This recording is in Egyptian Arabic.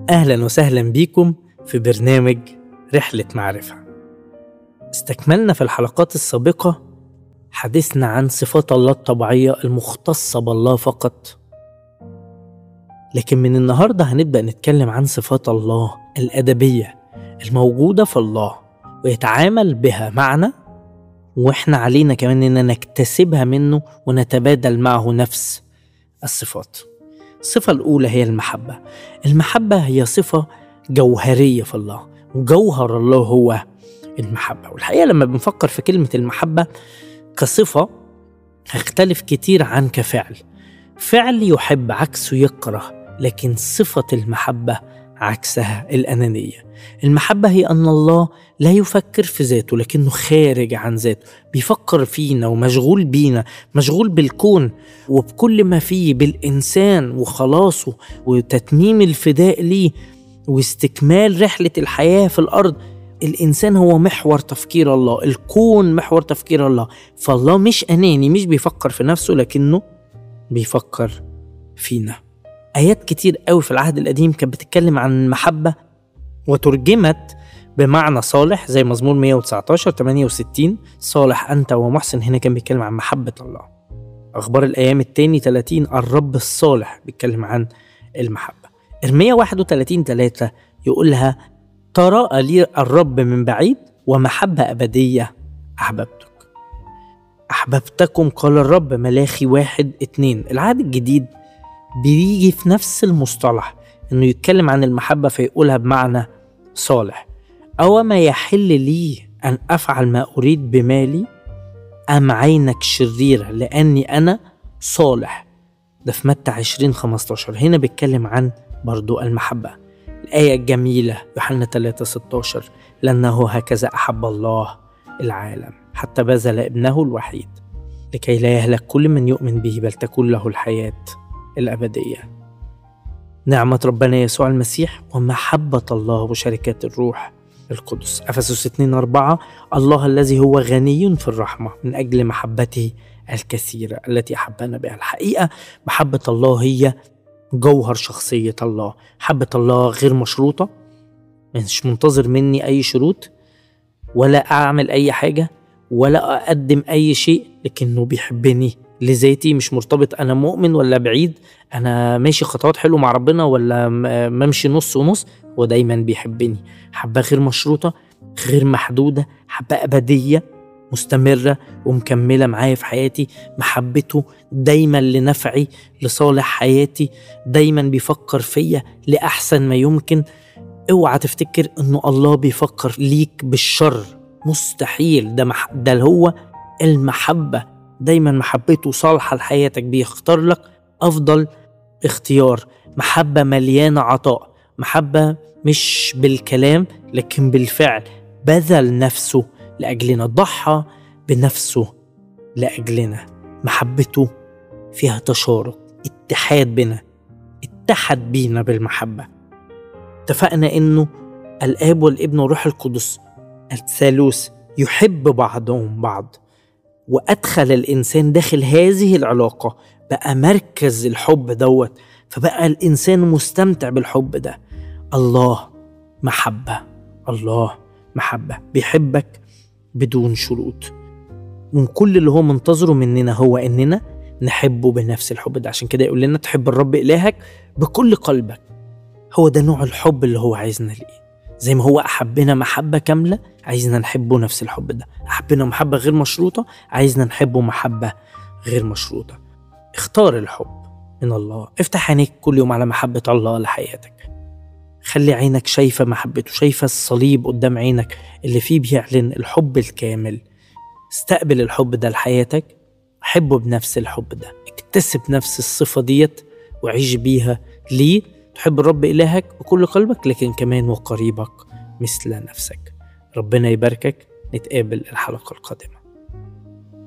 أهلا وسهلا بيكم في برنامج رحلة معرفة استكملنا في الحلقات السابقة حديثنا عن صفات الله الطبيعية المختصة بالله فقط لكن من النهاردة هنبدأ نتكلم عن صفات الله الأدبية الموجودة في الله ويتعامل بها معنا واحنا علينا كمان اننا نكتسبها منه ونتبادل معه نفس الصفات الصفة الأولى هي المحبة المحبة هي صفة جوهرية في الله وجوهر الله هو المحبة والحقيقة لما بنفكر في كلمة المحبة كصفة هختلف كتير عن كفعل فعل يحب عكسه يكره لكن صفة المحبة عكسها الأنانية المحبة هي أن الله لا يفكر في ذاته لكنه خارج عن ذاته بيفكر فينا ومشغول بينا مشغول بالكون وبكل ما فيه بالإنسان وخلاصه وتتميم الفداء ليه واستكمال رحلة الحياة في الأرض الإنسان هو محور تفكير الله الكون محور تفكير الله فالله مش أناني مش بيفكر في نفسه لكنه بيفكر فينا آيات كتير قوي في العهد القديم كانت بتتكلم عن المحبة وترجمت بمعنى صالح زي مزمور 119 68 صالح أنت ومحسن هنا كان بيتكلم عن محبة الله أخبار الأيام التاني 30 الرب الصالح بيتكلم عن المحبة إرميا 31 3 يقولها تراءى لي الرب من بعيد ومحبة أبدية أحببتك أحببتكم قال الرب ملاخي واحد اتنين العهد الجديد بيجي في نفس المصطلح انه يتكلم عن المحبة فيقولها بمعنى صالح أو ما يحل لي أن أفعل ما أريد بمالي أم عينك شريرة لأني أنا صالح ده في متى 20 15 هنا بيتكلم عن برضو المحبة الآية الجميلة يوحنا 3 16 لأنه هكذا أحب الله العالم حتى بذل ابنه الوحيد لكي لا يهلك كل من يؤمن به بل تكون له الحياة الأبدية نعمة ربنا يسوع المسيح ومحبة الله وشركة الروح القدس أفسس 2 4 الله الذي هو غني في الرحمة من أجل محبته الكثيرة التي أحبنا بها الحقيقة محبة الله هي جوهر شخصية الله محبة الله غير مشروطة مش منتظر مني أي شروط ولا أعمل أي حاجة ولا أقدم أي شيء لكنه بيحبني لذاتي مش مرتبط أنا مؤمن ولا بعيد أنا ماشي خطوات حلوة مع ربنا ولا ممشي نص ونص هو دايما بيحبني حبة غير مشروطة غير محدودة حبة أبدية مستمرة ومكملة معايا في حياتي محبته دايما لنفعي لصالح حياتي دايما بيفكر فيا لأحسن ما يمكن اوعى تفتكر انه الله بيفكر ليك بالشر مستحيل ده مح... ده هو المحبة دايما محبته صالحة لحياتك بيختار لك أفضل اختيار محبة مليانة عطاء محبة مش بالكلام لكن بالفعل بذل نفسه لأجلنا ضحى بنفسه لأجلنا محبته فيها تشارك اتحاد بنا اتحد بينا بالمحبة اتفقنا انه الاب والابن والروح القدس الثالوث يحب بعضهم بعض وادخل الانسان داخل هذه العلاقه بقى مركز الحب دوت فبقى الانسان مستمتع بالحب ده الله محبه الله محبه بيحبك بدون شروط من كل اللي هو منتظره مننا هو اننا نحبه بنفس الحب ده عشان كده يقول لنا تحب الرب الهك بكل قلبك هو ده نوع الحب اللي هو عايزنا ليه زي ما هو أحبنا محبة كاملة عايزنا نحبه نفس الحب ده أحبنا محبة غير مشروطة عايزنا نحبه محبة غير مشروطة اختار الحب من الله افتح عينيك كل يوم على محبة الله لحياتك خلي عينك شايفة محبته شايفة الصليب قدام عينك اللي فيه بيعلن الحب الكامل استقبل الحب ده لحياتك حبه بنفس الحب ده اكتسب نفس الصفة ديت وعيش بيها ليه تحب الرب إلهك بكل قلبك لكن كمان وقريبك مثل نفسك ربنا يباركك نتقابل الحلقة القادمة